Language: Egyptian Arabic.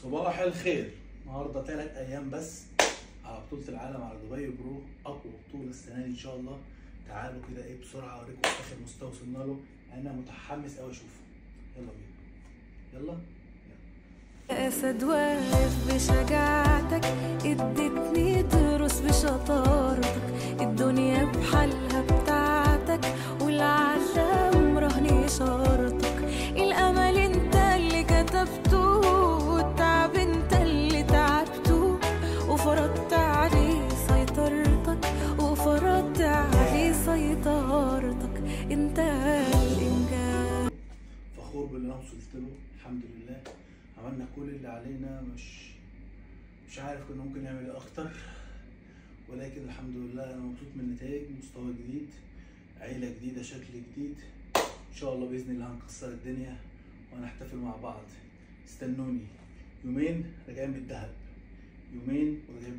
صباح الخير النهارده ثلاث ايام بس على بطوله العالم على دبي برو اقوى بطوله السنه دي ان شاء الله تعالوا كده ايه بسرعه اوريكم اخر مستوى وصلنا له انا متحمس قوي اشوفه يلا بينا يلا أسد واقف بشجاعتك اديتني دروس بشطارتك الدنيا بحالها بتاعتك والعالم رهن إشارتك الأمل انت اللي كتبته والتعب انت اللي تعبته وفرضت عليه سيطرتك وفرضت عليه سيطرتك انت الإنجاز فخور باللي انا وصلت له الحمد لله عملنا كل اللي علينا مش مش عارف كنا ممكن نعمل ايه اكتر ولكن الحمد لله انا مبسوط من النتائج مستوى جديد عيله جديده شكل جديد ان شاء الله باذن الله هنكسر الدنيا وهنحتفل مع بعض استنوني يومين راجعين بالذهب يومين وراجعين